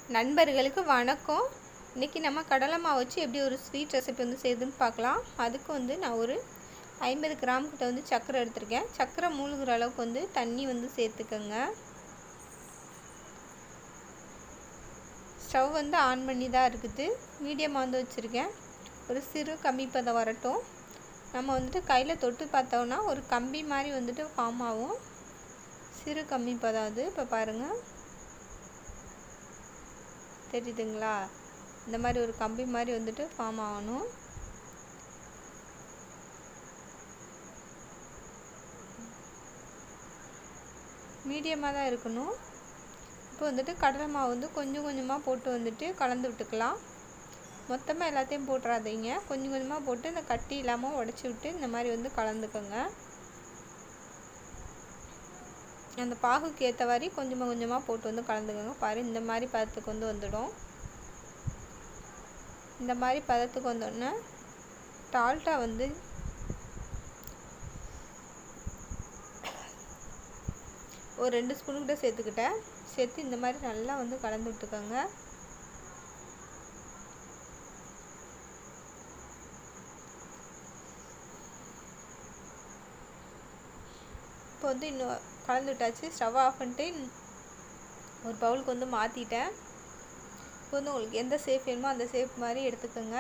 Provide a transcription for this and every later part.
நண்பர்களுக்கு வணக்கம் இன்றைக்கி நம்ம கடலை மாவு வச்சு எப்படி ஒரு ஸ்வீட் ரெசிபி வந்து செய்யுதுன்னு பார்க்கலாம் அதுக்கு வந்து நான் ஒரு ஐம்பது கிராம் கிட்ட வந்து சர்க்கரை எடுத்திருக்கேன் சர்க்கரை மூழ்கிற அளவுக்கு வந்து தண்ணி வந்து சேர்த்துக்கோங்க ஸ்டவ் வந்து ஆன் பண்ணி தான் இருக்குது மீடியமாக வந்து வச்சுருக்கேன் ஒரு சிறு கம்மி பதம் வரட்டும் நம்ம வந்துட்டு கையில் தொட்டு பார்த்தோன்னா ஒரு கம்பி மாதிரி வந்துட்டு ஃபார்ம் ஆகும் சிறு கம்மி பதம் அது இப்போ பாருங்கள் தெரியுதுங்களா இந்த மாதிரி ஒரு கம்பி மாதிரி வந்துட்டு ஃபார்ம் ஆகணும் மீடியமாக தான் இருக்கணும் இப்போ வந்துட்டு கடலை மாவு வந்து கொஞ்சம் கொஞ்சமாக போட்டு வந்துட்டு கலந்து விட்டுக்கலாம் மொத்தமாக எல்லாத்தையும் போட்டுறாதீங்க கொஞ்சம் கொஞ்சமாக போட்டு இந்த கட்டி இல்லாமல் உடச்சி விட்டு இந்த மாதிரி வந்து கலந்துக்கோங்க அந்த பாகுக்கு ஏற்ற மாதிரி கொஞ்சமாக கொஞ்சமாக போட்டு வந்து கலந்துக்கோங்க பாரு இந்த மாதிரி பதத்துக்கு வந்து வந்துடும் இந்த மாதிரி பதத்துக்கு வந்தோடனே டால்ட்டா வந்து ஒரு ரெண்டு ஸ்பூன் கிட்ட சேர்த்துக்கிட்டேன் சேர்த்து இந்த மாதிரி நல்லா வந்து கலந்து விட்டுக்கோங்க இப்போ வந்து இன்னும் கலந்து விட்டாச்சு ஸ்டவ் ஆஃப் பண்ணிட்டு ஒரு பவுலுக்கு வந்து மாற்றிட்டேன் இப்போ வந்து உங்களுக்கு எந்த சேஃப் வேணுமோ அந்த சேஃப் மாதிரி எடுத்துக்கோங்க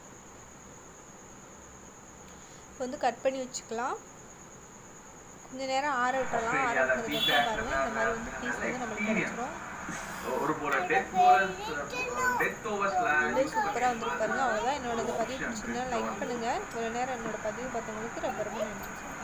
இப்போ வந்து கட் பண்ணி வச்சுக்கலாம் கொஞ்ச நேரம் ஆற விட்டுறலாம் ஆற விட்டதுக்கப்புறம் பாருங்கள் இந்த மாதிரி வந்து பீஸ் வந்து நம்மளுக்கு கிடைச்சிரும் ஒரு போல டெத் போலஸ் டெத் ஓவர் வந்து ஸ்லாஷ் சூப்பராக வந்துருக்கு பாருங்கள் அவ்வளோதான் என்னோட பதிவு பிடிச்சிருந்தா லைக் பண்ணுங்கள் இவ்வளோ நேரம் என்னோட பதிவு பார்த்தவங்களுக்கு ரொம்ப ரொம்ப நன்றி